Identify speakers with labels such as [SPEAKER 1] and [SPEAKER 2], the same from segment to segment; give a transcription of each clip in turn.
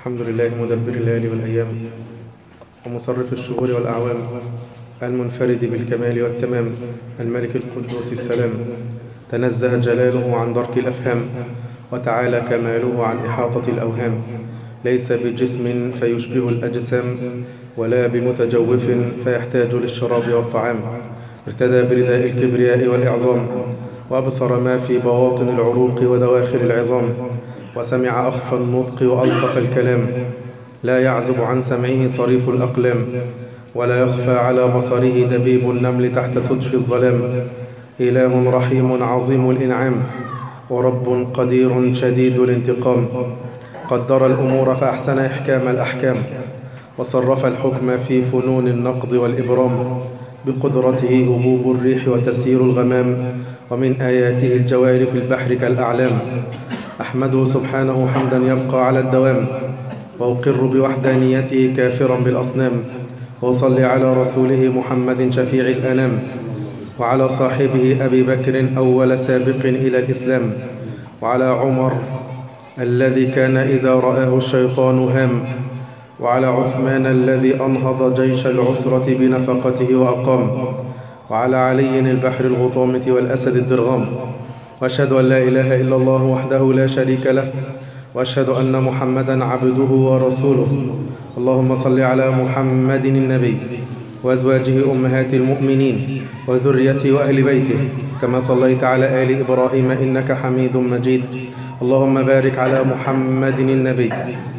[SPEAKER 1] الحمد لله مدبر الليالي والأيام ومصرف الشهور والأعوام المنفرد بالكمال والتمام الملك القدوس السلام تنزه جلاله عن درك الأفهام وتعالى كماله عن إحاطة الأوهام ليس بجسم فيشبه الأجسام ولا بمتجوف فيحتاج للشراب والطعام ارتدى برداء الكبرياء والإعظام وأبصر ما في بواطن العروق ودواخل العظام وسمع أخفى النطق وألطف الكلام لا يعزب عن سمعه صريف الأقلام ولا يخفى على بصره دبيب النمل تحت سجف الظلام إله رحيم عظيم الإنعام ورب قدير شديد الانتقام قدر الأمور فأحسن إحكام الأحكام وصرف الحكم في فنون النقد والإبرام بقدرته هبوب الريح وتسيير الغمام ومن آياته الجوار في البحر كالأعلام أحمده سبحانه حمدا يبقى على الدوام وأقر بوحدانيته كافرا بالأصنام وأصلي على رسوله محمد شفيع الأنام وعلى صاحبه أبي بكر أول سابق إلى الإسلام وعلى عمر الذي كان إذا رآه الشيطان هام وعلى عثمان الذي أنهض جيش العسرة بنفقته وأقام وعلى علي البحر الغطامة والأسد الدرغام وأشهد أن لا إله إلا الله وحده لا شريك له وأشهد أن محمدا عبده ورسوله اللهم صل على محمد النبي وأزواجه أمهات المؤمنين وذريته وأهل بيته كما صليت على آل إبراهيم إنك حميد مجيد اللهم بارك على محمد النبي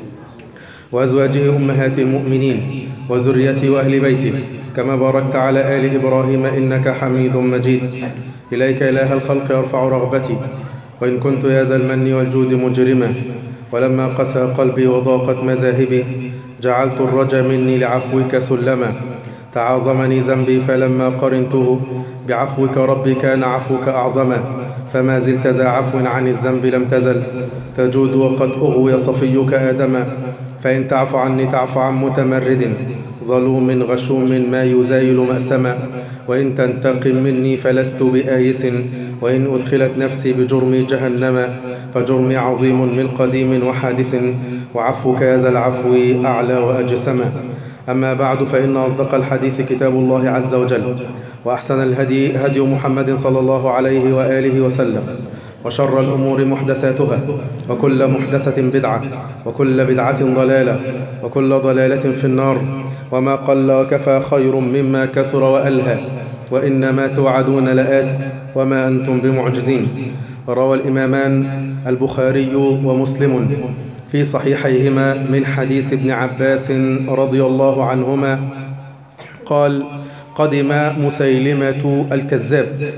[SPEAKER 1] وأزواجه أمهات المؤمنين وذريته وأهل بيته كما باركت على آل إبراهيم إنك حميد مجيد إليك إله الخلق يرفع رغبتي وإن كنت يا ذا المن والجود مجرما ولما قسى قلبي وضاقت مذاهبي جعلت الرجا مني لعفوك سلما تعاظمني ذنبي فلما قرنته بعفوك ربي كان عفوك أعظما فما زلت ذا عفو عن الذنب لم تزل تجود وقد أغوي صفيك آدما فإن تعف عني تعف عن متمرد ظلوم غشوم ما يزايل مأسما وإن تنتقم مني فلست بآيس وإن أدخلت نفسي بجرمي جهنما فجرمي عظيم من قديم وحادث وعفوك يا ذا العفو أعلى وأجسما أما بعد فإن أصدق الحديث كتاب الله عز وجل وأحسن الهدي هدي محمد صلى الله عليه وآله وسلم وشر الأمور محدثاتها وكل محدثة بدعة وكل بدعة ضلالة وكل ضلالة في النار وما قل وكفى خير مما كثر وألهى وإنما توعدون لآت وما أنتم بمعجزين روى الإمامان البخاري ومسلم في صحيحيهما من حديث ابن عباس رضي الله عنهما قال قدم مسيلمة الكذاب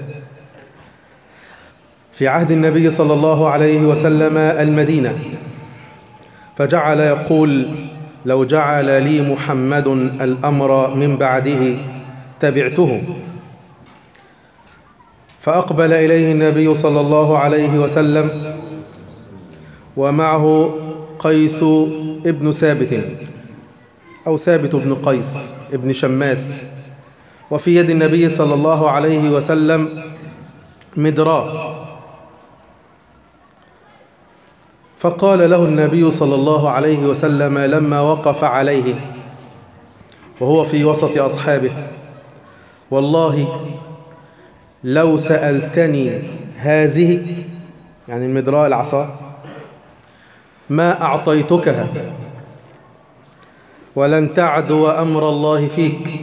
[SPEAKER 1] في عهد النبي صلى الله عليه وسلم المدينة فجعل يقول لو جعل لي محمد الأمر من بعده تبعته فأقبل إليه النبي صلى الله عليه وسلم ومعه قيس ابن ثابت أو ثابت بن قيس ابن شماس وفي يد النبي صلى الله عليه وسلم مدراه فقال له النبي صلى الله عليه وسلم لما وقف عليه وهو في وسط أصحابه والله لو سألتني هذه يعني المدراء العصا ما أعطيتكها ولن تعدو أمر الله فيك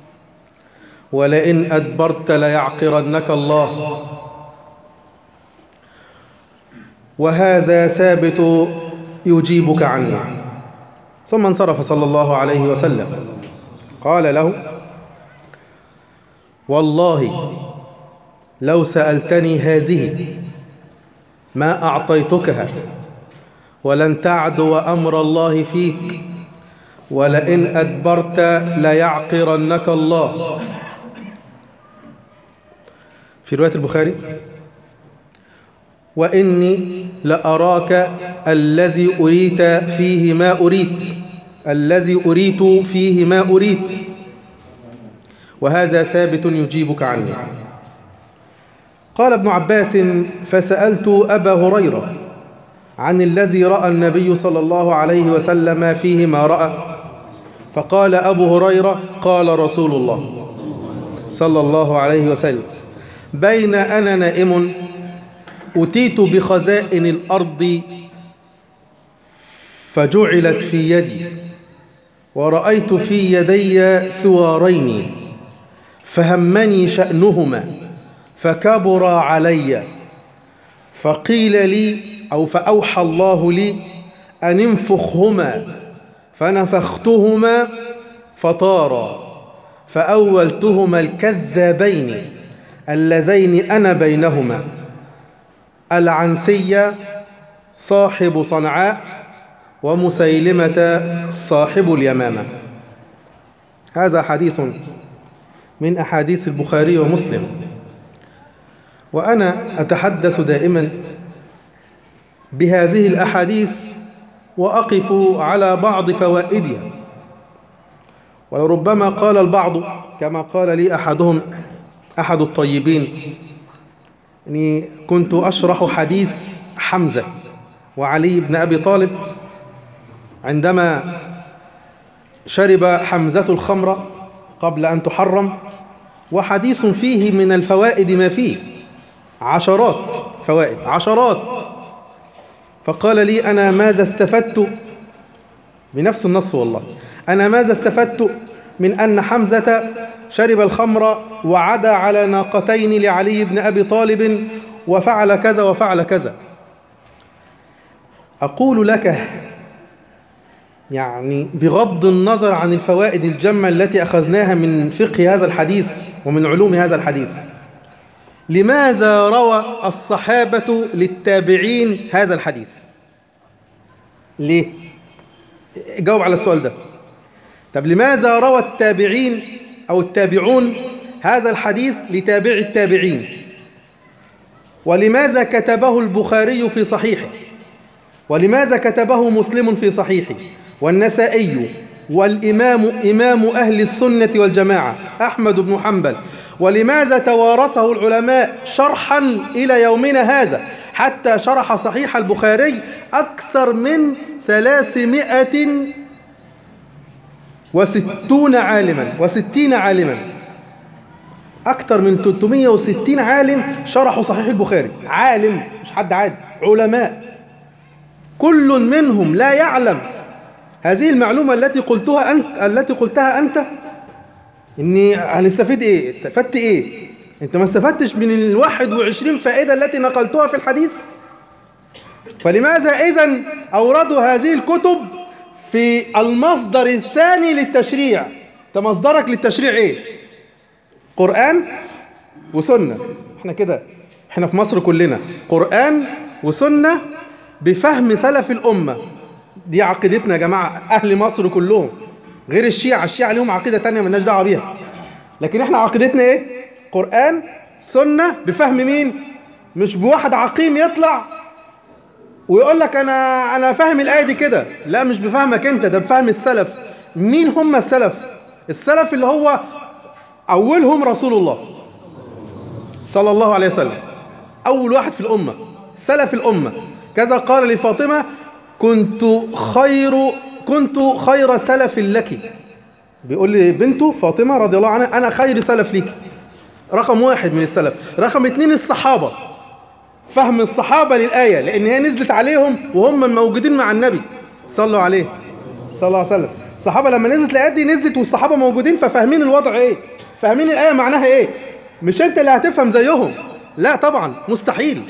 [SPEAKER 1] ولئن أدبرت ليعقرنك الله وهذا ثابت يجيبك عني ثم انصرف صلى الله عليه وسلم قال له والله لو سألتني هذه ما أعطيتكها ولن تعدو أمر الله فيك ولئن أدبرت ليعقرنك الله في رواية البخاري وإني لأراك الذي أريت فيه ما أريت الذي أريت فيه ما أريت وهذا ثابت يجيبك عني قال ابن عباس فسألت أبا هريرة عن الذي رأى النبي صلى الله عليه وسلم فيه ما رأى فقال أبو هريرة قال رسول الله صلى الله عليه وسلم بين أنا نائم أتيت بخزائن الأرض فجعلت في يدي ورأيت في يدي سوارين فهمني شأنهما فكبر علي فقيل لي أو فأوحى الله لي أن انفخهما فنفختهما فطارا فأولتهما الكذابين اللذين أنا بينهما العنسية صاحب صنعاء ومسيلمة صاحب اليمامة هذا حديث من أحاديث البخاري ومسلم وأنا أتحدث دائما بهذه الأحاديث وأقف على بعض فوائدها ولربما قال البعض كما قال لي أحدهم أحد الطيبين أني كنت أشرح حديث حمزة وعلي بن أبي طالب عندما شرب حمزة الخمر قبل أن تحرم وحديث فيه من الفوائد ما فيه عشرات فوائد عشرات فقال لي أنا ماذا استفدت بنفس النص والله أنا ماذا استفدت من أن حمزة شرب الخمر وعدا على ناقتين لعلي بن أبي طالب وفعل كذا وفعل كذا أقول لك يعني بغض النظر عن الفوائد الجمة التي أخذناها من فقه هذا الحديث ومن علوم هذا الحديث لماذا روى الصحابة للتابعين هذا الحديث ليه جاوب على السؤال ده طب لماذا روى التابعين أو التابعون هذا الحديث لتابع التابعين ولماذا كتبه البخاري في صحيحه ولماذا كتبه مسلم في صحيحه والنسائي والإمام إمام أهل السنة والجماعة أحمد بن حنبل ولماذا توارثه العلماء شرحا إلى يومنا هذا حتى شرح صحيح البخاري أكثر من ثلاثمائة وستون عالما وستين عالما أكثر من 360 عالم شرحوا صحيح البخاري عالم مش حد عادي علماء كل منهم لا يعلم هذه المعلومة التي قلتها أنت التي قلتها أنت إني هنستفيد إيه؟ استفدت إيه؟ أنت ما استفدتش من الواحد وعشرين فائدة التي نقلتها في الحديث؟ فلماذا إذا أوردوا هذه الكتب في المصدر الثاني للتشريع؟ أنت مصدرك للتشريع إيه؟ قرآن وسنة إحنا كده إحنا في مصر كلنا قرآن وسنة بفهم سلف الأمة دي عقيدتنا يا جماعة أهل مصر كلهم غير الشيعة الشيعة لهم عقيدة تانية مالناش دعوة بيها لكن احنا عقيدتنا ايه قرآن سنة بفهم مين مش بواحد عقيم يطلع ويقول لك انا انا فاهم الايه دي كده لا مش بفهمك انت ده بفهم السلف مين هم السلف السلف اللي هو اولهم رسول الله صلى الله عليه وسلم اول واحد في الامه سلف الامه كذا قال لفاطمه كنت خير كنت خير سلف لك بيقول لي بنته فاطمة رضي الله عنها أنا خير سلف لك رقم واحد من السلف رقم اتنين الصحابة فهم الصحابة للآية لأن هي نزلت عليهم وهم موجودين مع النبي صلوا عليه صلى الله عليه وسلم الصحابة لما نزلت الآيات دي نزلت والصحابة موجودين ففاهمين الوضع إيه فاهمين الآية معناها إيه مش أنت اللي هتفهم زيهم لا طبعا مستحيل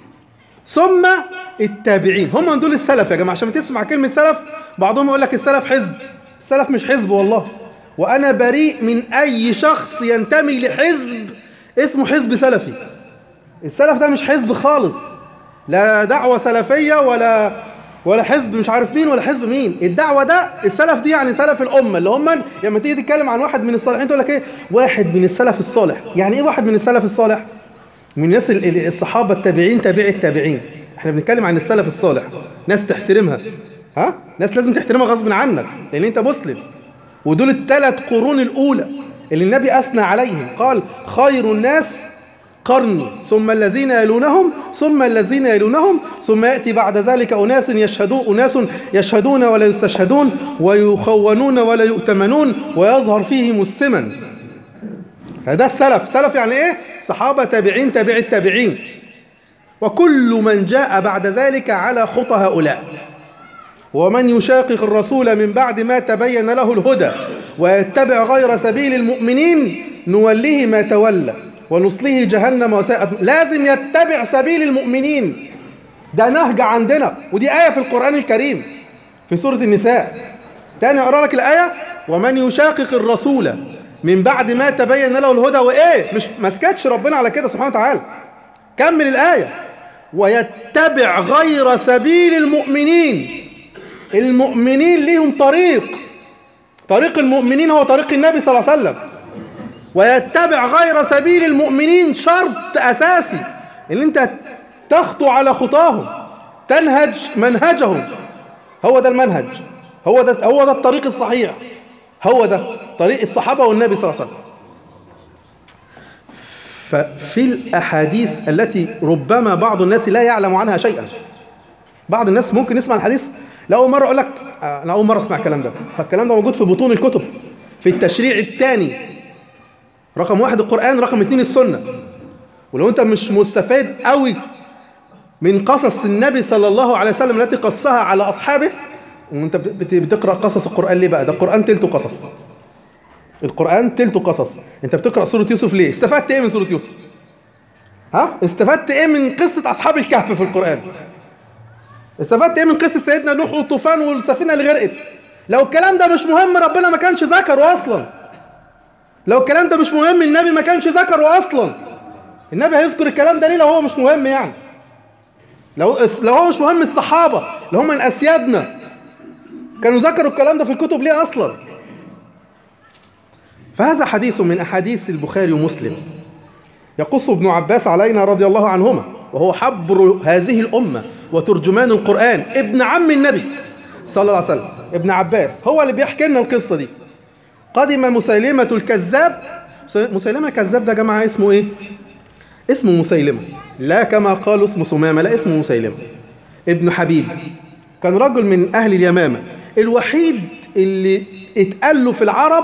[SPEAKER 1] ثم التابعين هم دول السلف يا جماعة عشان تسمع كلمة سلف بعضهم يقول لك السلف حزب السلف مش حزب والله وأنا بريء من أي شخص ينتمي لحزب اسمه حزب سلفي السلف ده مش حزب خالص لا دعوة سلفية ولا ولا حزب مش عارف مين ولا حزب مين الدعوة ده السلف دي يعني سلف الأمة اللي هم لما تيجي تتكلم عن واحد من الصالحين تقول لك ايه واحد من السلف الصالح يعني ايه واحد من السلف الصالح من الناس الصحابة التابعين تابعي التابعين احنا بنتكلم عن السلف الصالح ناس تحترمها ها ناس لازم تحترمها غصب عنك لان انت مسلم ودول الثلاث قرون الاولى اللي النبي اثنى عليهم قال خير الناس قرني ثم الذين يلونهم ثم الذين يلونهم ثم يأتي بعد ذلك أناس يشهدون أناس يشهدون ولا يستشهدون ويخونون ولا يؤتمنون ويظهر فيهم السمن فده السلف سلف يعني ايه صحابة تابعين تابع التابعين وكل من جاء بعد ذلك على خطى هؤلاء ومن يشاقق الرسول من بعد ما تبين له الهدى ويتبع غير سبيل المؤمنين نوليه ما تولى ونصله جهنم وساءت لازم يتبع سبيل المؤمنين ده نهج عندنا ودي آية في القرآن الكريم في سورة النساء تاني أقرأ لك الآية ومن يشاقق الرسول من بعد ما تبين له الهدى وإيه مش مسكتش ربنا على كده سبحانه وتعالى كمل الآية ويتبع غير سبيل المؤمنين المؤمنين ليهم طريق طريق المؤمنين هو طريق النبي صلى الله عليه وسلم ويتبع غير سبيل المؤمنين شرط أساسي ان انت تخطو على خطاهم تنهج منهجهم هو ده المنهج هو ده هو ده الطريق الصحيح هو ده طريق الصحابة والنبي صلى الله عليه وسلم ففي الأحاديث التي ربما بعض الناس لا يعلم عنها شيئا بعض الناس ممكن يسمع الحديث لأول مرة أقول لك أنا أول مرة أسمع الكلام ده فالكلام ده موجود في بطون الكتب في التشريع الثاني رقم واحد القرآن رقم اثنين السنة ولو أنت مش مستفاد قوي من قصص النبي صلى الله عليه وسلم التي قصها على أصحابه وأنت بتقرأ قصص القرآن ليه بقى ده القرآن تلته قصص القرآن تلته قصص أنت بتقرأ سورة يوسف ليه استفدت إيه من سورة يوسف ها استفدت إيه من قصة أصحاب الكهف في القرآن استفدت إيه من قصة سيدنا نوح والطوفان والسفينة اللي غرقت لو الكلام ده مش مهم ربنا ما كانش ذكره أصلا لو الكلام ده مش مهم النبي ما كانش ذكره اصلا النبي هيذكر الكلام ده ليه لو هو مش مهم يعني لو لو هو مش مهم الصحابه اللي هم من اسيادنا كانوا ذكروا الكلام ده في الكتب ليه اصلا فهذا حديث من احاديث البخاري ومسلم يقص ابن عباس علينا رضي الله عنهما وهو حبر هذه الامه وترجمان القران ابن عم النبي صلى الله عليه وسلم ابن عباس هو اللي بيحكي لنا القصه دي قدم مسيلمة الكذاب مسيلمة الكذاب ده يا جماعة اسمه ايه اسمه مسيلمة لا كما قالوا اسمه سمامة لا اسمه مسيلمة ابن حبيب كان رجل من أهل اليمامة الوحيد اللي اتقال له في العرب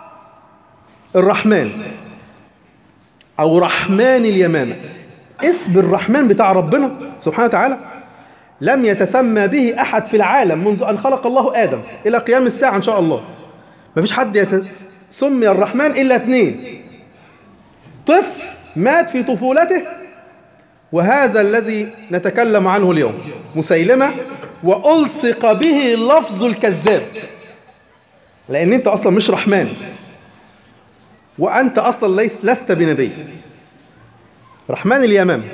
[SPEAKER 1] الرحمن أو رحمن اليمامة اسم الرحمن بتاع ربنا سبحانه وتعالى لم يتسمى به أحد في العالم منذ أن خلق الله آدم إلى قيام الساعة إن شاء الله ما فيش حد يت... سمي الرحمن إلا اثنين طفل مات في طفولته وهذا الذي نتكلم عنه اليوم مسيلمة وألصق به لفظ الكذاب لأن أنت أصلا مش رحمن وأنت أصلا ليس لست بنبي رحمن اليمام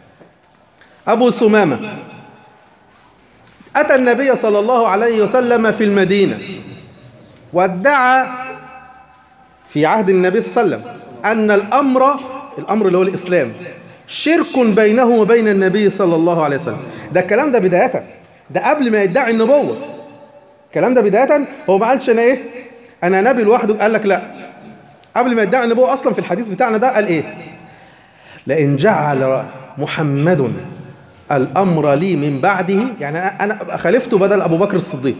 [SPEAKER 1] أبو سمامة أتى النبي صلى الله عليه وسلم في المدينة وادعى في عهد النبي صلى الله عليه وسلم أن الأمر الأمر اللي هو الإسلام شرك بينه وبين النبي صلى الله عليه وسلم ده الكلام ده بداية ده قبل ما يدعي النبوة الكلام ده بداية هو ما قالش أنا إيه أنا نبي لوحده قال لك لا قبل ما يدعي النبوة أصلا في الحديث بتاعنا ده قال إيه لئن جعل محمد الأمر لي من بعده يعني أنا خالفته بدل أبو بكر الصديق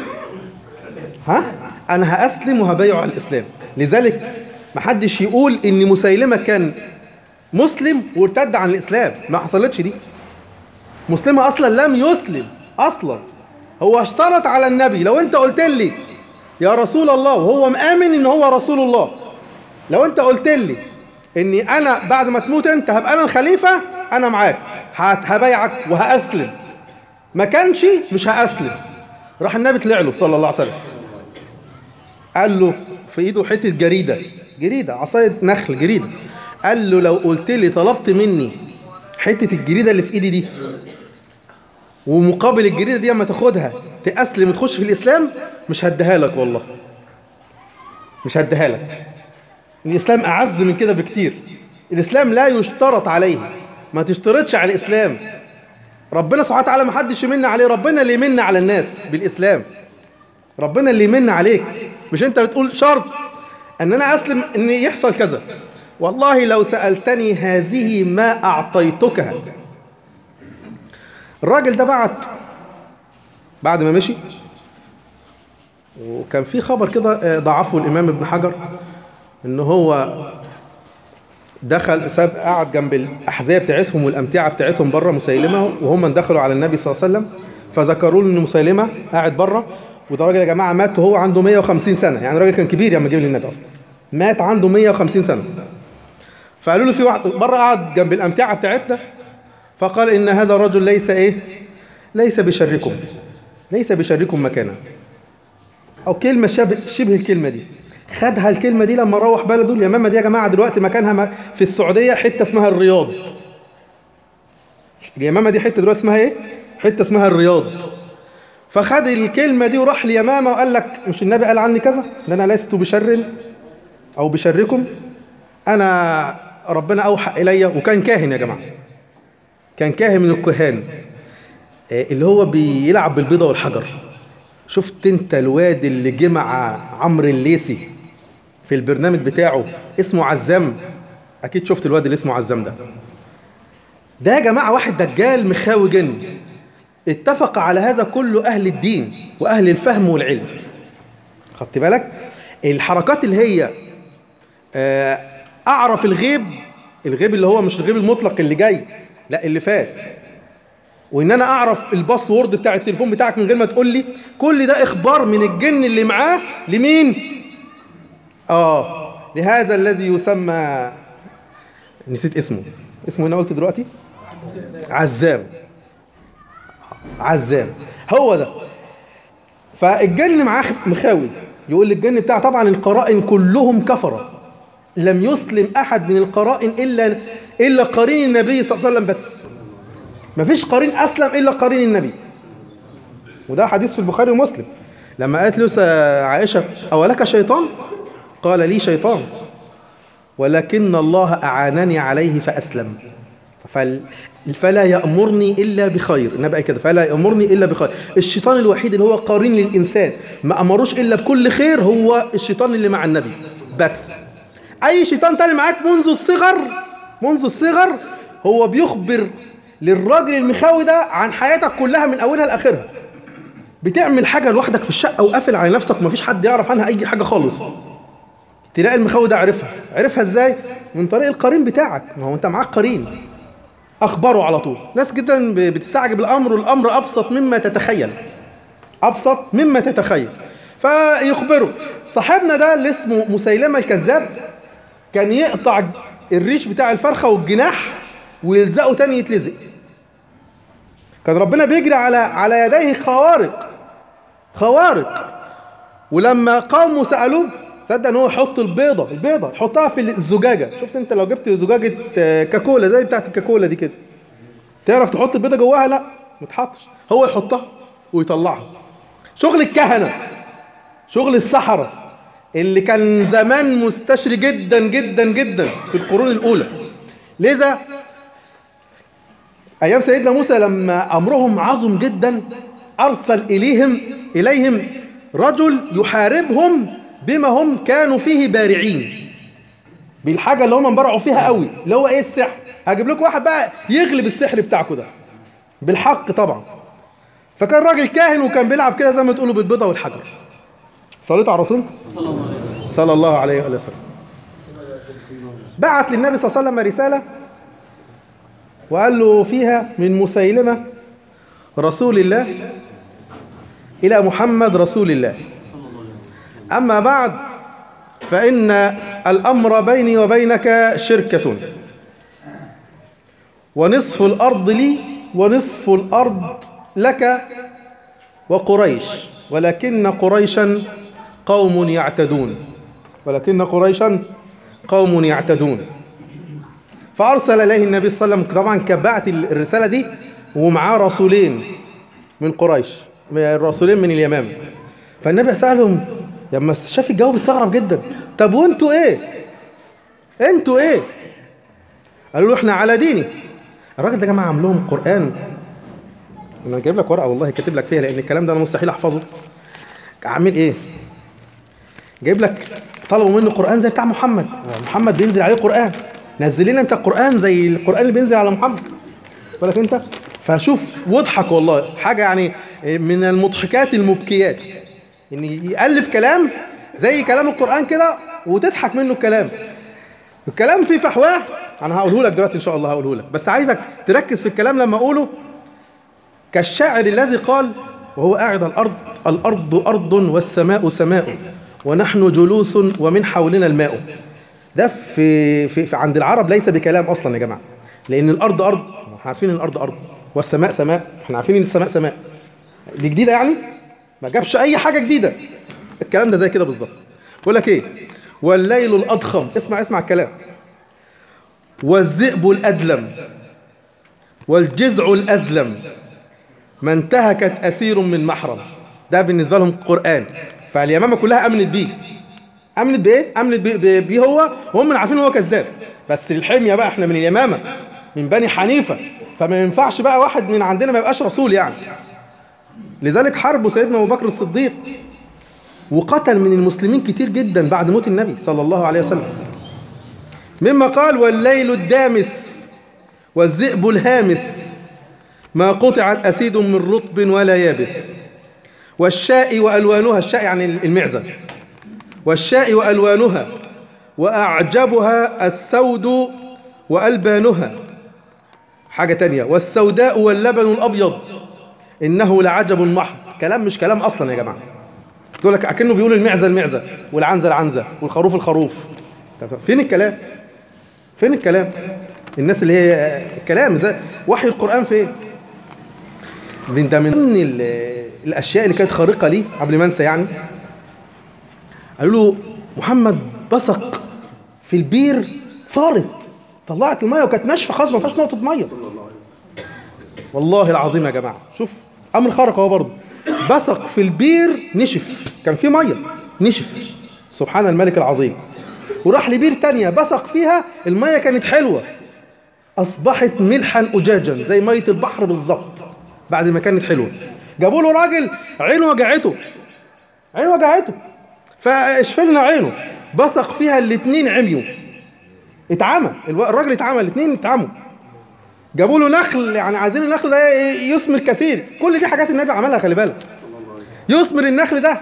[SPEAKER 1] ها انا هاسلم وهبايع على الاسلام لذلك ما حدش يقول ان مسيلمه كان مسلم وارتد عن الاسلام ما حصلتش دي مسلمه اصلا لم يسلم اصلا هو اشترط على النبي لو انت قلت لي يا رسول الله وهو مآمن ان هو رسول الله لو انت قلت لي اني انا بعد ما تموت انت هبقى انا الخليفه انا معاك هبايعك وهاسلم ما كانش مش هاسلم راح النبي طلع له صلى الله عليه وسلم قال له في ايده حته جريده جريده عصايه نخل جريده قال له لو قلت لي طلبت مني حته الجريده اللي في ايدي دي ومقابل الجريده دي اما تاخدها تاسلم وتخش في الاسلام مش هديها لك والله مش هديها لك الاسلام اعز من كده بكتير الاسلام لا يشترط عليه ما تشترطش على الاسلام ربنا سبحانه وتعالى ما حدش يمن عليه ربنا اللي يمن على الناس بالاسلام ربنا اللي يمن عليك مش انت اللي تقول شرط ان انا اسلم ان يحصل كذا والله لو سألتني هذه ما أعطيتكها الراجل ده بعت بعد ما مشي وكان في خبر كده آه، ضعفه الإمام ابن حجر إن هو دخل ساب قعد جنب الأحذية بتاعتهم والأمتعة بتاعتهم بره مسيلمة وهم دخلوا على النبي صلى الله عليه وسلم فذكروا له إن مسيلمة قاعد بره وده راجل يا جماعة مات وهو عنده 150 سنة يعني راجل كان كبير لما جه للنبي أصلا مات عنده 150 سنة فقالوا له في واحد بره قعد جنب الأمتعة بتاعتنا فقال إن هذا الرجل ليس إيه ليس بشركم ليس بشركم مكانا أو كلمة شبه, شبه الكلمة دي خدها الكلمة دي لما روح بلده اليمامة دي يا جماعة دلوقتي مكانها م- في السعودية حتة اسمها الرياض اليمامة دي حتة دلوقتي اسمها ايه؟ حتة اسمها الرياض فخد الكلمة دي وراح اليمامة وقال لك مش النبي قال عني كذا ان انا لست بشر او بشركم انا ربنا اوحى الي وكان كاهن يا جماعة كان كاهن من الكهان آه، اللي هو بيلعب بالبيضة والحجر شفت انت الواد اللي جه مع عمرو الليسي في البرنامج بتاعه اسمه عزام اكيد شفت الواد اللي اسمه عزام ده ده يا جماعه واحد دجال مخاوي جن اتفق على هذا كله اهل الدين واهل الفهم والعلم خدت بالك الحركات اللي هي آه، اعرف الغيب الغيب اللي هو مش الغيب المطلق اللي جاي لا اللي فات وان انا اعرف الباسورد بتاع التليفون بتاعك من غير ما تقول لي كل ده اخبار من الجن اللي معاه لمين اه لهذا الذي يسمى نسيت اسمه اسمه هنا قلت دلوقتي عزام عزام هو ده فالجن معاه مخاوي يقول للجن بتاعه طبعا القرائن كلهم كفره لم يسلم احد من القرائن الا الا قرين النبي صلى الله عليه وسلم بس مفيش قرين اسلم الا قرين النبي وده حديث في البخاري ومسلم لما قالت له عائشه اولك شيطان قال لي شيطان ولكن الله اعانني عليه فاسلم فل فلا يأمرني إلا بخير النبي قال كده فلا يأمرني إلا بخير الشيطان الوحيد اللي هو قرين للإنسان ما أمروش إلا بكل خير هو الشيطان اللي مع النبي بس أي شيطان تاني معاك منذ الصغر منذ الصغر هو بيخبر للراجل المخاوي ده عن حياتك كلها من أولها لآخرها بتعمل حاجة لوحدك في الشقة وقافل على نفسك ومفيش حد يعرف عنها أي حاجة خالص تلاقي المخاوي ده عرفها عرفها ازاي من طريق القرين بتاعك ما هو انت معاك قرين اخبره على طول ناس جدا بتستعجب الامر والامر ابسط مما تتخيل ابسط مما تتخيل فيخبره صاحبنا ده اللي اسمه مسيلمه الكذاب كان يقطع الريش بتاع الفرخه والجناح ويلزقه تاني يتلزق كان ربنا بيجري على على يديه خوارق خوارق ولما قوموا سالوه تصدق ان هو يحط البيضه البيضه يحطها في الزجاجه شفت انت لو جبت زجاجه كاكولا زي بتاعت الكاكولا دي كده تعرف تحط البيضه جواها لا ما تحطش هو يحطها ويطلعها شغل الكهنه شغل السحره اللي كان زمان مستشري جدا جدا جدا في القرون الاولى لذا ايام سيدنا موسى لما امرهم عظم جدا ارسل اليهم اليهم رجل يحاربهم بما هم كانوا فيه بارعين بالحاجة اللي هم انبرعوا فيها قوي اللي هو ايه السحر هجيب لكم واحد بقى يغلب السحر بتاعكم ده بالحق طبعا فكان راجل كاهن وكان بيلعب كده زي ما تقولوا بالبيضة والحجر صليت على الرسول صلى الله عليه وآله وسلم بعت للنبي صلى الله عليه وسلم رسالة وقال له فيها من مسيلمة رسول الله إلى محمد رسول الله أما بعد فإن الأمر بيني وبينك شركة ونصف الأرض لي ونصف الأرض لك وقريش ولكن قريشا قوم يعتدون ولكن قريشا قوم يعتدون فأرسل إليه النبي صلى الله عليه وسلم طبعا كبعت الرسالة دي ومعاه رسولين من قريش الرسولين من اليمامة فالنبي سألهم لما شاف الجواب استغرب جدا طب وانتوا ايه انتوا ايه قالوا له احنا على ديني الراجل ده يا جماعه عامل لهم قران انا جايب لك ورقه والله كاتب لك فيها لان الكلام ده انا مستحيل احفظه عامل ايه جايب لك طلبوا منه قران زي بتاع محمد محمد بينزل عليه قران نزل لنا انت القران زي القران اللي بينزل على محمد بالك انت فشوف واضحك والله حاجه يعني من المضحكات المبكيات ان يالف كلام زي كلام القران كده وتضحك منه الكلام الكلام فيه فحواه انا هقوله لك دلوقتي ان شاء الله هقوله لك بس عايزك تركز في الكلام لما اقوله كالشاعر الذي قال وهو قاعد على الارض الارض ارض والسماء سماء ونحن جلوس ومن حولنا الماء ده في, في, في عند العرب ليس بكلام اصلا يا جماعه لان الارض ارض احنا عارفين ان الارض ارض والسماء سماء احنا عارفين ان السماء سماء دي جديده يعني ما جابش اي حاجه جديده الكلام ده زي كده بالظبط بقول لك ايه والليل الاضخم اسمع اسمع الكلام والذئب الادلم والجزع الازلم ما انتهكت اسير من محرم ده بالنسبه لهم قران فاليمامه كلها امنت بيه امنت بايه امنت بيه, بيه, بيه هو وهم عارفين هو كذاب بس الحميه بقى احنا من اليمامه من بني حنيفه فما ينفعش بقى واحد من عندنا ما يبقاش رسول يعني لذلك حاربوا سيدنا ابو بكر الصديق وقتل من المسلمين كتير جدا بعد موت النبي صلى الله عليه وسلم مما قال والليل الدامس والذئب الهامس ما قطعت أسيد من رطب ولا يابس والشاء وألوانها الشاء يعني المعزة والشاء وألوانها وأعجبها السود وألبانها حاجة تانية والسوداء واللبن الأبيض إنه لعجب محض كلام مش كلام أصلا يا جماعة يقول لك أكنه بيقول المعزة المعزة والعنزة العنزة والخروف الخروف فين الكلام فين الكلام الناس اللي هي الكلام زي وحي القرآن فين من ده من ضمن الاشياء اللي كانت خارقه ليه قبل ما انسى يعني قالوا له محمد بصق في البير فارت طلعت الميه وكانت ناشفه خلاص ما فيهاش نقطه ميه والله العظيم يا جماعه شوف امر خارق اهو برضه بصق في البير نشف كان في ميه نشف سبحان الملك العظيم وراح لبير تانية بصق فيها الميه كانت حلوه اصبحت ملحا اجاجا زي ميه البحر بالظبط بعد ما كانت حلوه جابوا له راجل عينه وجعته عينه وجعته فاشفى لنا عينه بصق فيها الاثنين عميوا اتعمى الراجل اتعمى الاثنين اتعموا جابوا له نخل يعني عايزين النخل ده يثمر كثير كل دي حاجات النبي عملها خلي بالك يثمر النخل ده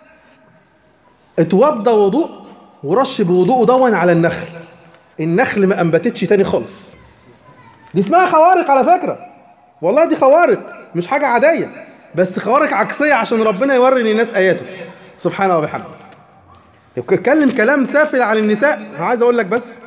[SPEAKER 1] اتوضى وضوء ورش بوضوءه دون على النخل النخل ما انبتتش تاني خالص دي اسمها خوارق على فكره والله دي خوارق مش حاجة عادية بس خوارق عكسية عشان ربنا يوري للناس آياته سبحانه وبحمده اتكلم كلام سافل عن النساء أنا عايز أقول لك بس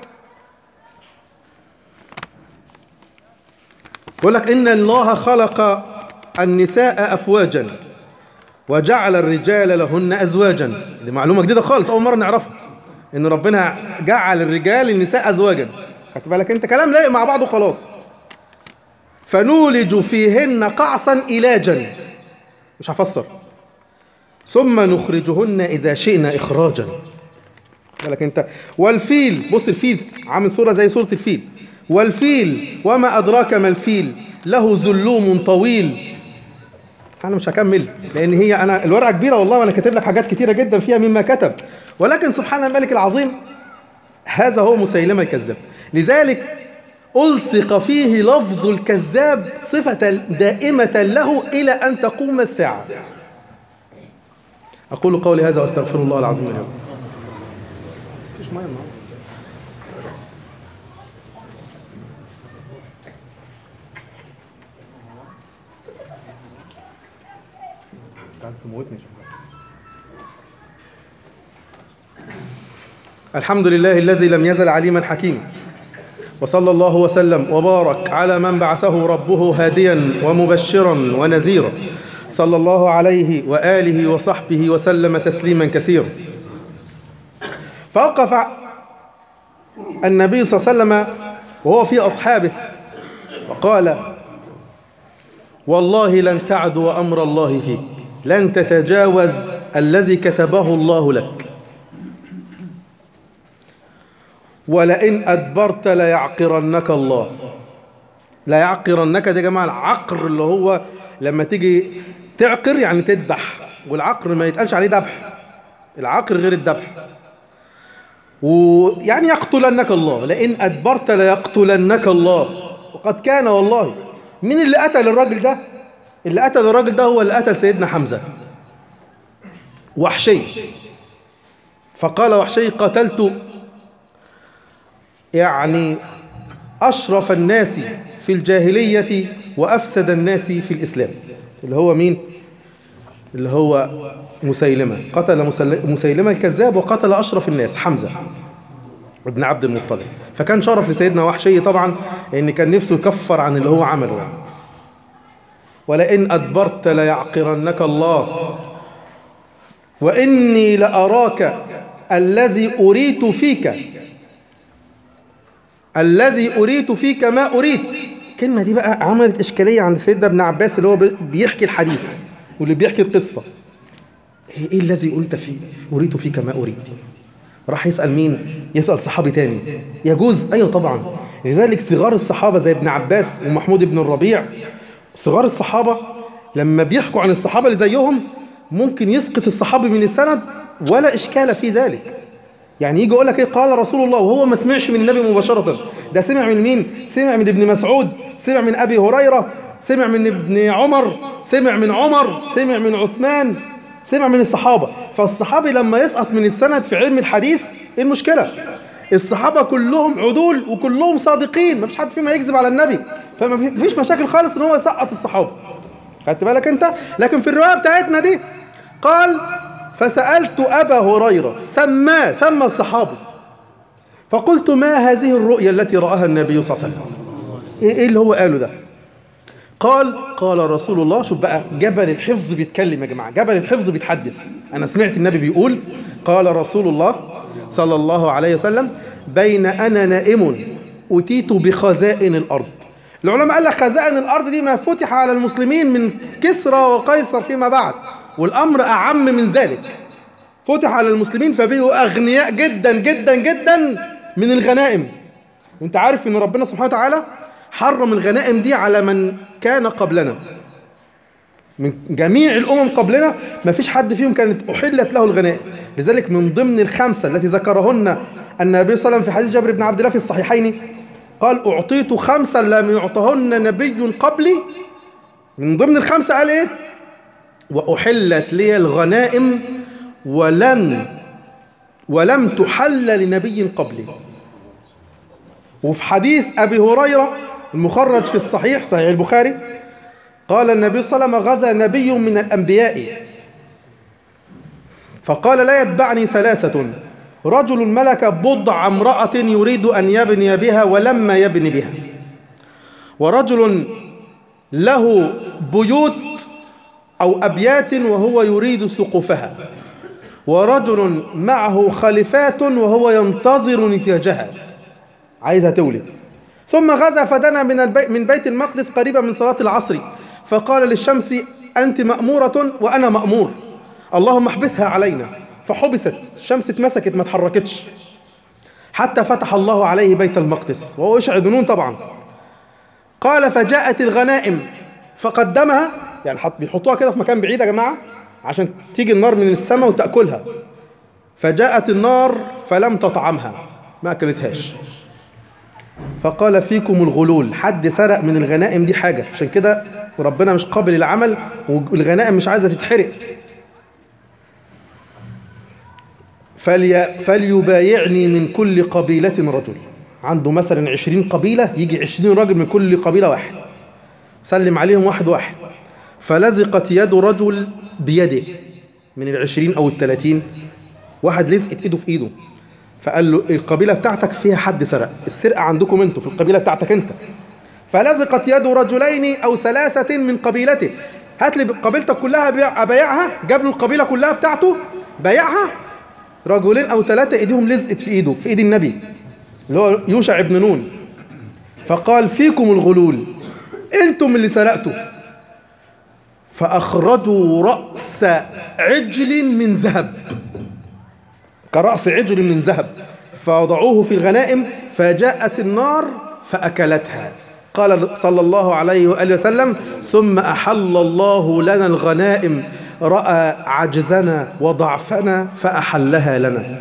[SPEAKER 1] بقول لك إن الله خلق النساء أفواجا وجعل الرجال لهن أزواجا دي معلومة جديدة خالص أول مرة نعرفها إن ربنا جعل الرجال النساء أزواجا خدت بالك أنت كلام لايق مع بعضه خلاص فنولج فيهن قعصا إلاجا مش هفسر ثم نخرجهن إذا شئنا إخراجا بالك أنت والفيل بص الفيل عامل صورة زي صورة الفيل والفيل وما أدراك ما الفيل له زلوم طويل أنا مش هكمل لأن هي أنا الورقة كبيرة والله وأنا كاتب لك حاجات كتيرة جدا فيها مما كتب ولكن سبحان الملك العظيم هذا هو مسيلمة الكذاب لذلك ألصق فيه لفظ الكذاب صفة دائمة له إلى أن تقوم الساعة أقول قولي هذا وأستغفر الله العظيم لي الحمد لله الذي لم يزل عليما حكيما وصلى الله وسلم وبارك على من بعثه ربه هاديا ومبشرا ونذيرا صلى الله عليه واله وصحبه وسلم تسليما كثيرا فوقف النبي صلى الله عليه وسلم وهو في اصحابه وقال والله لن تعدو امر الله فيك لن تتجاوز الذي كتبه الله لك ولئن أدبرت ليعقرنك الله لا يعقرنك ده يا جماعة العقر اللي هو لما تيجي تعقر يعني تذبح والعقر ما يتقالش عليه ذبح العقر غير الذبح ويعني يقتلنك الله لئن أدبرت ليقتلنك الله وقد كان والله مين اللي قتل الراجل ده اللي قتل الراجل ده هو اللي قتل سيدنا حمزة وحشي فقال وحشي قتلت يعني أشرف الناس في الجاهلية وأفسد الناس في الإسلام اللي هو مين اللي هو مسيلمة قتل مسل- مسيلمة الكذاب وقتل أشرف الناس حمزة ابن عبد المطلب فكان شرف لسيدنا وحشي طبعا ان كان نفسه يكفر عن اللي هو عمله يعني. ولئن أدبرت ليعقرنك الله وإني لأراك الذي أريت فيك الذي أريت فيك ما أريت الكلمة دي بقى عملت إشكالية عند سيدنا ابن عباس اللي هو بي- بيحكي الحديث واللي بيحكي القصة إيه الذي قلت فيه أريت فيك ما أريد راح يسأل مين يسأل صحابي تاني يجوز أيوة طبعا لذلك صغار الصحابة زي ابن عباس ومحمود بن الربيع صغار الصحابة لما بيحكوا عن الصحابة اللي زيهم ممكن يسقط الصحابي من السند ولا إشكال في ذلك يعني يجي يقول لك ايه قال رسول الله وهو ما سمعش من النبي مباشرة ده سمع من مين سمع من ابن مسعود سمع من ابي هريرة سمع من ابن عمر سمع من عمر سمع من عثمان سمع من الصحابة فالصحابي لما يسقط من السند في علم الحديث ايه المشكلة الصحابة كلهم عدول وكلهم صادقين ما فيش حد فيهم هيكذب على النبي فما فيش مشاكل خالص ان هو يسقط الصحابة خدت بالك انت لكن في الرواية بتاعتنا دي قال فسألت أبا هريرة سماه سمى الصحابي فقلت ما هذه الرؤيا التي رآها النبي صلى الله عليه وسلم ايه إيه اللي هو قاله ده قال قال رسول الله شوف بقى جبل الحفظ بيتكلم يا جماعة جبل الحفظ بيتحدث أنا سمعت النبي بيقول قال رسول الله صلى الله عليه وسلم بين أنا نائم أتيت بخزائن الأرض العلماء قال لك خزائن الأرض دي ما فتح على المسلمين من كسرى وقيصر فيما بعد والأمر أعم من ذلك فتح على المسلمين فبقوا أغنياء جدا جدا جدا من الغنائم انت عارف ان ربنا سبحانه وتعالى حرم الغنائم دي على من كان قبلنا من جميع الأمم قبلنا ما فيش حد فيهم كانت أحلت له الغنائم لذلك من ضمن الخمسة التي ذكرهن النبي صلى الله عليه وسلم في حديث جابر بن عبد الله في الصحيحين قال أعطيت خمسا لم يعطهن نبي قبلي من ضمن الخمسة قال إيه وأحلت لي الغنائم ولن ولم تحل لنبي قبلي وفي حديث أبي هريرة المخرج في الصحيح صحيح البخاري قال النبي صلى الله عليه وسلم غزا نبي من الأنبياء فقال لا يتبعني ثلاثة رجل ملك بضع امرأة يريد أن يبني بها ولما يبني بها ورجل له بيوت أو أبيات وهو يريد سقوفها ورجل معه خلفات وهو ينتظر نتاجها عايزها تولد ثم غزا فدنا من البي من بيت المقدس قريبا من صلاة العصر فقال للشمس أنت مأمورة وأنا مأمور اللهم احبسها علينا فحبست الشمس اتمسكت ما اتحركتش حتى فتح الله عليه بيت المقدس وهو يشعر بنون طبعا قال فجاءت الغنائم فقدمها يعني حط بيحطوها كده في مكان بعيد يا جماعة عشان تيجي النار من السماء وتأكلها فجاءت النار فلم تطعمها ما أكلتهاش فقال فيكم الغلول حد سرق من الغنائم دي حاجة عشان كده ربنا مش قابل العمل والغنائم مش عايزة تتحرق فلي فليبايعني من كل قبيلة رجل عنده مثلا عشرين قبيلة يجي عشرين راجل من كل قبيلة واحد سلم عليهم واحد واحد فلزقت يد رجل بيده من العشرين أو الثلاثين واحد لزقت إيده في إيده فقال له القبيلة بتاعتك فيها حد سرق السرقة عندكم انتوا في القبيلة بتاعتك انت فلزقت يد رجلين أو ثلاثة من قبيلته هات لي قبيلتك كلها بيع أبايعها جاب له القبيلة كلها بتاعته بايعها رجلين أو ثلاثة إيديهم لزقت في إيده في إيد النبي اللي هو يوشع ابن نون فقال فيكم الغلول انتم اللي سرقتوا فأخرجوا رأس عجل من ذهب كرأس عجل من ذهب فوضعوه في الغنائم فجاءت النار فأكلتها قال صلى الله عليه وآله وسلم ثم أحل الله لنا الغنائم رأى عجزنا وضعفنا فأحلها لنا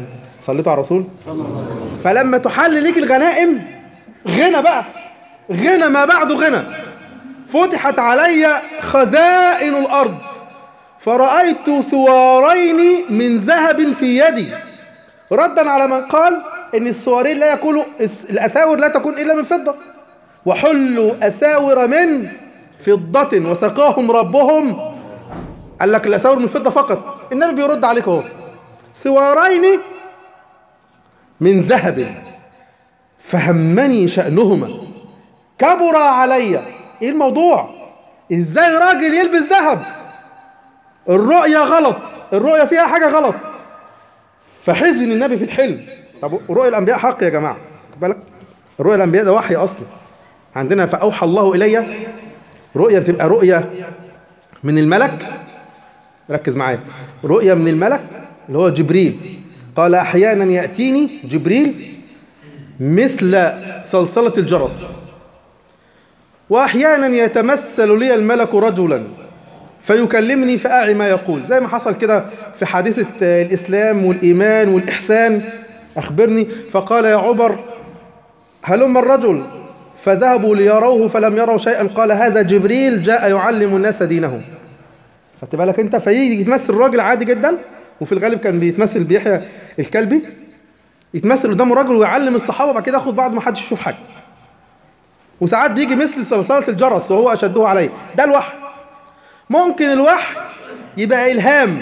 [SPEAKER 1] صليتوا على الرسول فلما تحل ليك الغنائم غنى بقى غنى ما بعده غنى فتحت علي خزائن الأرض فرأيت سوارين من ذهب في يدي ردا على من قال ان السوارين لا يكونوا الاساور لا تكون الا من فضه وحلوا اساور من فضه وسقاهم ربهم قال لك الاساور من فضه فقط النبي بيرد عليك اهو سوارين من ذهب فهمني شأنهما كبر علي ايه الموضوع ازاي راجل يلبس ذهب الرؤية غلط الرؤية فيها حاجة غلط فحزن النبي في الحلم طب رؤيا الانبياء حق يا جماعه خد بالك رؤيا الانبياء ده وحي اصلا عندنا فاوحى الله الي رؤيا بتبقى رؤيا من الملك ركز معايا رؤيا من الملك اللي هو جبريل قال احيانا ياتيني جبريل مثل صلصله الجرس واحيانا يتمثل لي الملك رجلا فيكلمني فأعي ما يقول زي ما حصل كده في حادثة الإسلام والإيمان والإحسان أخبرني فقال يا عمر هلم الرجل فذهبوا ليروه فلم يروا شيئا قال هذا جبريل جاء يعلم الناس دينهم خدت بالك انت فيجي يتمثل راجل عادي جدا وفي الغالب كان بيتمثل بيحيى الكلبي يتمثل قدامه راجل ويعلم الصحابه بعد كده ياخد بعض ما حدش يشوف حاجه وساعات بيجي مثل صلصله الجرس وهو اشده عليه ده الوحي ممكن الوحي يبقى إلهام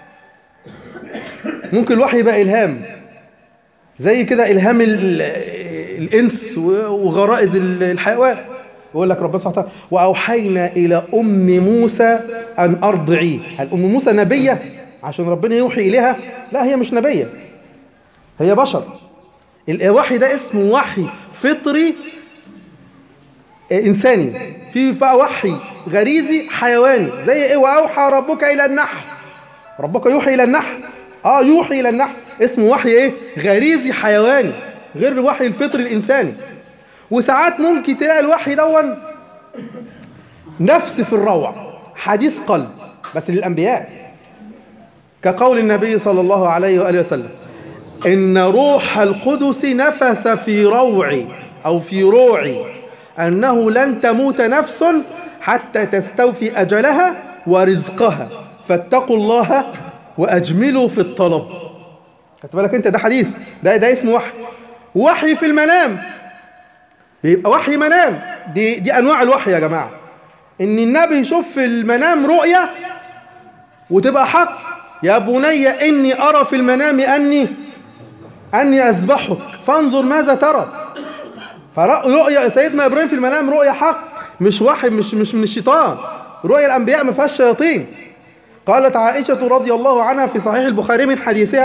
[SPEAKER 1] ممكن الوحي يبقى إلهام زي كده إلهام الإنس وغرائز الحيوان يقول لك ربنا سبحانه وتعالى وأوحينا إلى أم موسى أن أرضعيه هل أم موسى نبية عشان ربنا يوحي إليها لا هي مش نبية هي بشر الوحي ده اسمه وحي فطري إنساني في بقى وحي غريزي حيواني زي ايه واوحى ربك الى النحل ربك يوحي الى النحل اه يوحي الى النحل اسمه وحي ايه غريزي حيواني غير الوحي الفطري الانساني وساعات ممكن تلاقي الوحي دون نفس في الروع حديث قلب بس للانبياء كقول النبي صلى الله عليه واله وسلم ان روح القدس نفس في روعي او في روعي انه لن تموت نفس حتى تستوفي أجلها ورزقها فاتقوا الله وأجملوا في الطلب خدت بالك أنت ده حديث ده ده اسمه وحي وحي في المنام بيبقى وحي منام دي دي أنواع الوحي يا جماعة إن النبي يشوف في المنام رؤية وتبقى حق يا بني إني أرى في المنام أني أني أذبحك فانظر ماذا ترى فرؤيا سيدنا إبراهيم في المنام رؤيا حق مش وحي مش مش من الشيطان رؤيا الانبياء ما فيهاش شياطين قالت عائشه رضي الله عنها في صحيح البخاري من حديثها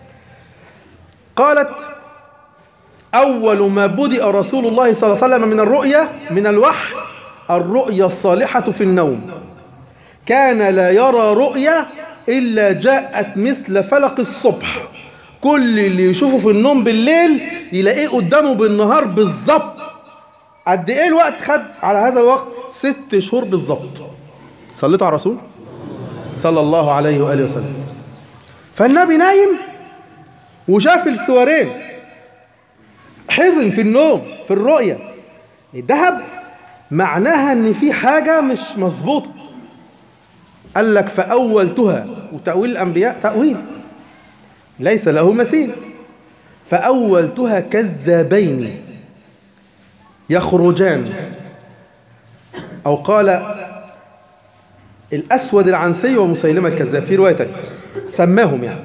[SPEAKER 1] قالت اول ما بدأ رسول الله صلى الله عليه وسلم من الرؤيا من الوحي الرؤيا الصالحه في النوم كان لا يرى رؤيا الا جاءت مثل فلق الصبح كل اللي يشوفه في النوم بالليل يلاقيه قدامه بالنهار بالظبط قد ايه الوقت خد على هذا الوقت ست شهور بالظبط صليتوا على الرسول صلى الله عليه واله وسلم فالنبي نايم وشاف السوارين حزن في النوم في الرؤية الذهب معناها ان في حاجة مش مظبوطة قال لك فأولتها وتأويل الأنبياء تأويل ليس له مثيل فأولتها كذابين يخرجان أو قال الأسود العنسي ومسيلمة الكذاب في رواية تانية سماهم يعني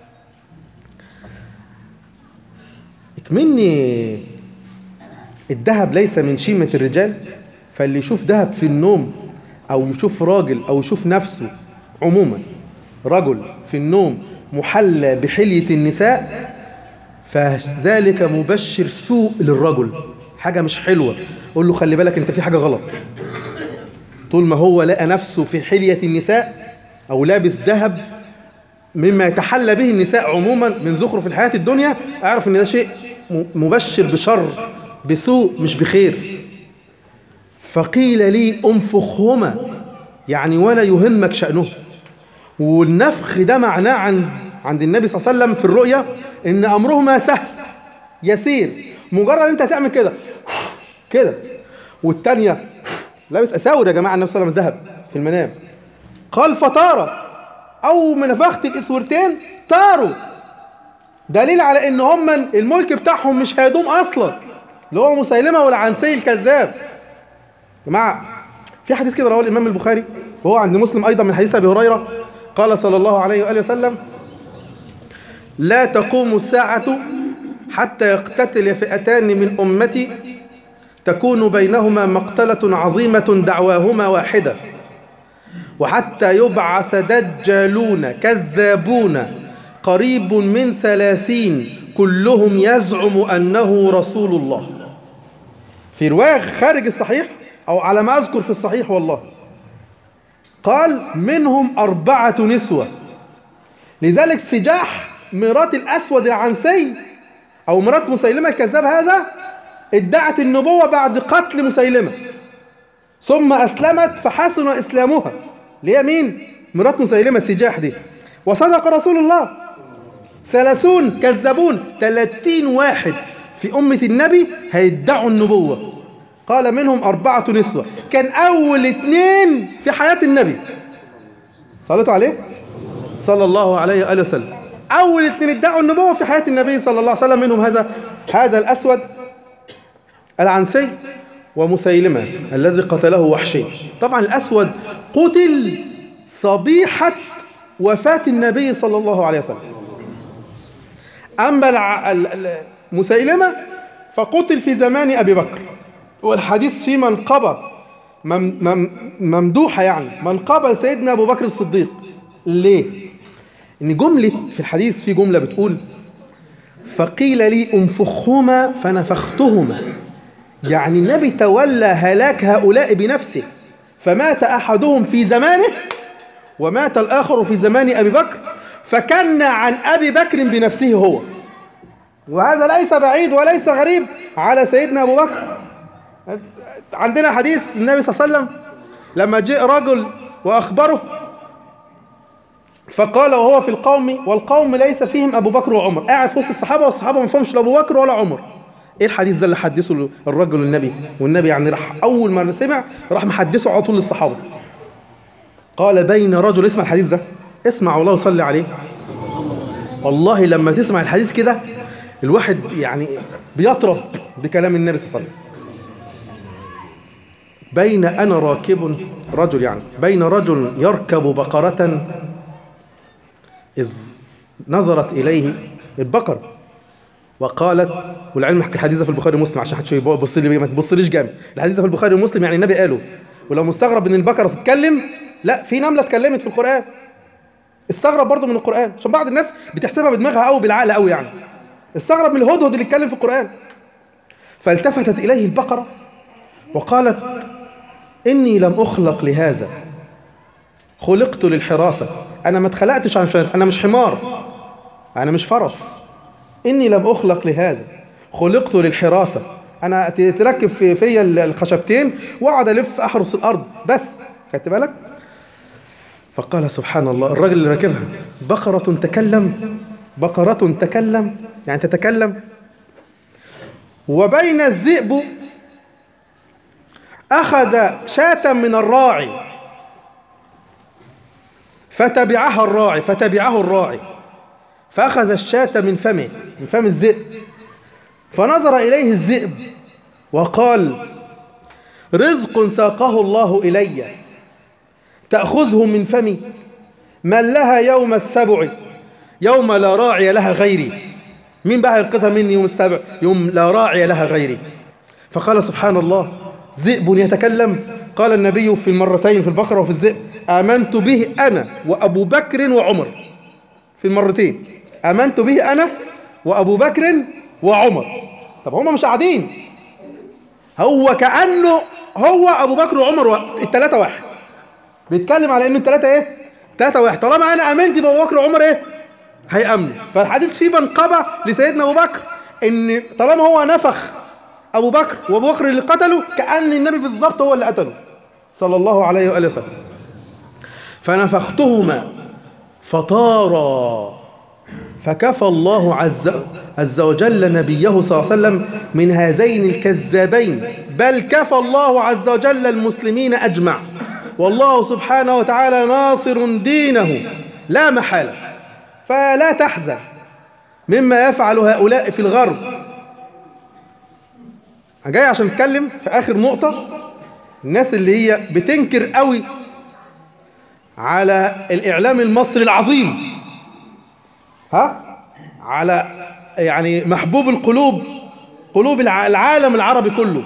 [SPEAKER 1] اكمني الذهب ليس من شيمة الرجال فاللي يشوف ذهب في النوم أو يشوف راجل أو يشوف نفسه عموما رجل في النوم محلى بحلية النساء فذلك مبشر سوء للرجل حاجة مش حلوة قول له خلي بالك انت في حاجة غلط طول ما هو لقى نفسه في حلية النساء أو لابس ذهب مما يتحلى به النساء عموما من زخرف الحياة الدنيا أعرف إن ده شيء مبشر بشر بسوء مش بخير فقيل لي انفخهما يعني ولا يهمك شأنه والنفخ ده معناه عند عند النبي صلى الله عليه وسلم في الرؤيا ان امرهما سهل يسير مجرد انت تعمل كده كده والتانية لابس اساور يا جماعه النبي صلى الله عليه وسلم ذهب في المنام قال فطار او ما نفخت الاسورتين طاروا دليل على ان هم الملك بتاعهم مش هيدوم اصلا اللي هو مسيلمه والعنسي الكذاب جماعه في حديث كده رواه الامام البخاري وهو عند مسلم ايضا من حديث ابي هريره قال صلى الله عليه واله وسلم لا تقوم الساعه حتى يقتتل فئتان من امتي تكون بينهما مقتله عظيمه دعواهما واحده وحتى يبعث دجالون كذابون قريب من ثلاثين كلهم يزعم أنه رسول الله في رواية خارج الصحيح أو على ما أذكر في الصحيح والله قال منهم أربعة نسوة لذلك سجاح مرات الأسود العنسي أو مرات مسيلمة الكذاب هذا ادعت النبوة بعد قتل مسيلمة ثم أسلمت فحسن إسلامها اللي هي مين؟ مرات مسيلمة السجاح دي وصدق رسول الله ثلاثون كذابون ثلاثين واحد في أمة النبي هيدعوا النبوة قال منهم أربعة نسوة كان أول اثنين في حياة النبي صليتوا عليه صلى الله عليه وآله وسلم أول اثنين ادعوا النبوة في حياة النبي صلى الله عليه وسلم منهم هذا هذا الأسود العنسي ومسيلمة الذي قتله وحشي طبعا الأسود قتل صبيحة وفاة النبي صلى الله عليه وسلم أما الع... مسيلمة فقتل في زمان أبي بكر والحديث في منقبة مم... مم... ممدوحة يعني منقبة لسيدنا أبو بكر الصديق ليه؟ إن جملة في الحديث في جملة بتقول فقيل لي انفخهما فنفختهما يعني النبي تولى هلاك هؤلاء بنفسه فمات أحدهم في زمانه ومات الآخر في زمان أبي بكر فكن عن أبي بكر بنفسه هو وهذا ليس بعيد وليس غريب على سيدنا أبو بكر عندنا حديث النبي صلى الله عليه وسلم لما جاء رجل وأخبره فقال وهو في القوم والقوم ليس فيهم أبو بكر وعمر قاعد في وسط الصحابة والصحابة ما فهمش لا أبو بكر ولا عمر ايه الحديث ده اللي حدثه الرجل النبي والنبي يعني راح اول ما سمع راح محدثه على طول للصحابه قال بين رجل اسمع الحديث ده اسمع والله وصلي عليه والله لما تسمع الحديث كده الواحد يعني بيطرب بكلام النبي صلى الله عليه وسلم بين انا راكب رجل يعني بين رجل يركب بقرة إذ نظرت إليه البقرة وقالت والعلم الحديث في البخاري ومسلم عشان حد يبص لي ما تبصليش جامد الحديث في البخاري ومسلم يعني النبي قاله ولو مستغرب ان البقره تتكلم لا في نمله اتكلمت في القران استغرب برضه من القران عشان بعض الناس بتحسبها بدماغها قوي بالعقل قوي يعني استغرب من الهدهد اللي اتكلم في القران فالتفتت اليه البقره وقالت اني لم اخلق لهذا خلقت للحراسه انا ما اتخلقتش عشان انا مش حمار انا مش فرس إني لم أخلق لهذا خلقت للحراسة أنا تركب في فيا الخشبتين وأقعد ألف أحرس الأرض بس خدت بالك؟ فقال سبحان الله الراجل اللي راكبها بقرة تكلم بقرة تكلم يعني تتكلم وبين الذئب أخذ شاة من الراعي فتبعها الراعي فتبعه الراعي فأخذ الشاة من فمه من فم الذئب فنظر إليه الذئب وقال رزق ساقه الله إلي تأخذه من فمي من لها يوم السبع يوم لا راعي لها غيري مين بقى ينقذها مني يوم السبع يوم لا راعي لها غيري فقال سبحان الله ذئب يتكلم قال النبي في المرتين في البقرة وفي الذئب آمنت به أنا وأبو بكر وعمر في المرتين آمنت به أنا وأبو بكر وعمر طب هما مش قاعدين هو كأنه هو أبو بكر وعمر و... التلاتة واحد بيتكلم على إنه التلاتة إيه؟ التلاتة واحد طالما أنا آمنت بأبو بكر وعمر إيه؟ هيأمن فالحديث فيه منقبة لسيدنا أبو بكر إن طالما هو نفخ أبو بكر وأبو بكر اللي قتله كأن النبي بالظبط هو اللي قتله صلى الله عليه وآله وسلم فنفختهما فطارا فكفى الله عز, عز وجل نبيه صلى الله عليه وسلم من هذين الكذابين بل كفى الله عز وجل المسلمين أجمع والله سبحانه وتعالى ناصر دينه لا محالة فلا تحزن مما يفعل هؤلاء في الغرب أنا جاي عشان اتكلم في اخر نقطة الناس اللي هي بتنكر قوي على الاعلام المصري العظيم ها على يعني محبوب القلوب قلوب الع- العالم العربي كله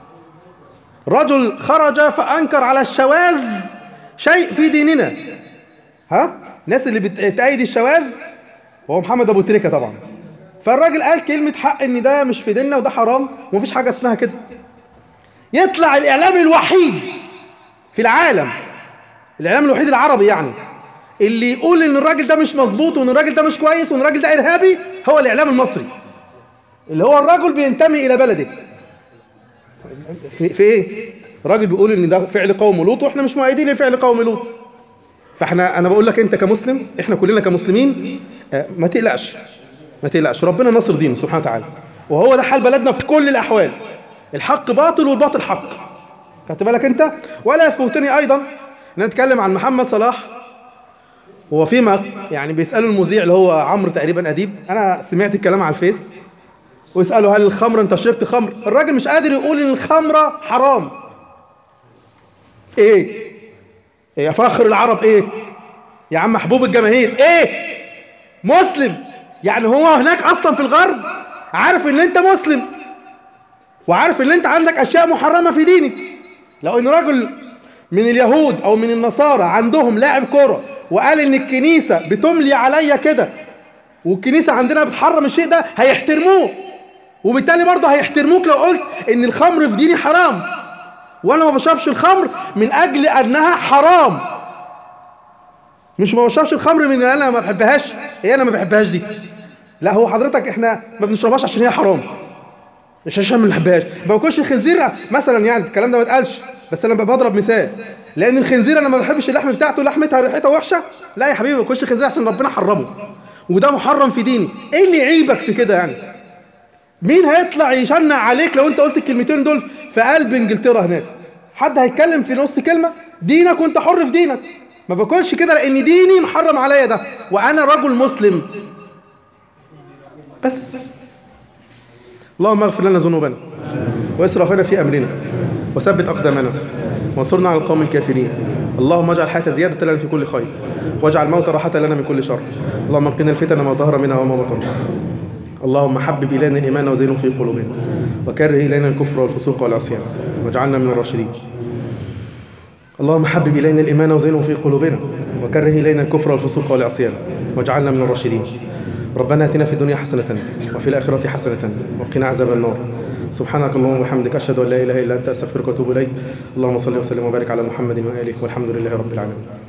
[SPEAKER 1] رجل خرج فانكر على الشواذ شيء في ديننا ها الناس اللي بتأيد الشواذ هو محمد ابو تريكه طبعا فالراجل قال كلمه حق ان ده مش في ديننا وده حرام ومفيش حاجه اسمها كده يطلع الاعلام الوحيد في العالم الاعلام الوحيد العربي يعني اللي يقول ان الراجل ده مش مظبوط وان الراجل ده مش كويس وان الراجل ده ارهابي هو الاعلام المصري اللي هو الرجل بينتمي الى بلده في, في ايه راجل بيقول ان ده فعل قوم لوط واحنا مش مؤيدين لفعل قوم لوط فاحنا انا بقول لك انت كمسلم احنا كلنا كمسلمين آه، ما تقلقش ما تقلقش ربنا ناصر دينه سبحانه وتعالى وهو ده حال بلدنا في كل الاحوال الحق باطل والباطل حق خدت بالك انت ولا يفوتني ايضا ان نتكلم عن محمد صلاح هو فيما يعني بيسالوا المذيع اللي هو عمرو تقريبا اديب انا سمعت الكلام على الفيس ويسالوا هل الخمر انت شربت خمر الراجل مش قادر يقول ان الخمره حرام ايه يا فخر العرب ايه يا عم محبوب الجماهير ايه مسلم يعني هو هناك اصلا في الغرب عارف ان انت مسلم وعارف ان انت عندك اشياء محرمه في دينك لو ان رجل من اليهود او من النصارى عندهم لاعب كوره وقال ان الكنيسه بتملي عليا كده والكنيسه عندنا بتحرم الشيء ده هيحترموه وبالتالي برضه هيحترموك لو قلت ان الخمر في ديني حرام وانا ما بشربش الخمر من اجل انها حرام مش ما بشربش الخمر من ان انا ما بحبهاش هي انا ما بحبهاش دي لا هو حضرتك احنا ما بنشربهاش عشان هي حرام مش عشان ما بنحبهاش ما باكلش الخنزير مثلا يعني الكلام ده ما اتقالش بس انا بضرب مثال لان الخنزير انا ما بحبش اللحم بتاعته لحمتها ريحتها وحشه لا يا حبيبي ما باكلش خنزير عشان ربنا حرمه وده محرم في ديني ايه اللي يعيبك في كده يعني مين هيطلع يشنع عليك لو انت قلت الكلمتين دول في قلب انجلترا هناك حد هيتكلم في نص كلمه دينك وانت حر في دينك ما باكلش كده لان ديني محرم عليا ده وانا رجل مسلم بس اللهم اغفر لنا ذنوبنا واسرافنا في امرنا وثبت اقدامنا وانصرنا على القوم الكافرين اللهم اجعل الحياه زياده لنا في كل خير واجعل الموت راحه لنا من كل شر اللهم انقنا الفتن ما ظهر منها وما بطن اللهم حبب الينا الايمان وزينه في قلوبنا وكره الينا الكفر والفسوق والعصيان واجعلنا من الراشدين اللهم حبب الينا الايمان وزينه في قلوبنا وكره الينا الكفر والفسوق والعصيان واجعلنا من الراشدين ربنا اتنا في الدنيا حسنه وفي الاخره حسنه وقنا عذاب النار سبحانك اللهم وبحمدك اشهد ان لا اله الا انت استغفرك واتوب اليك اللهم صل وسلم وبارك على محمد واله والحمد لله رب العالمين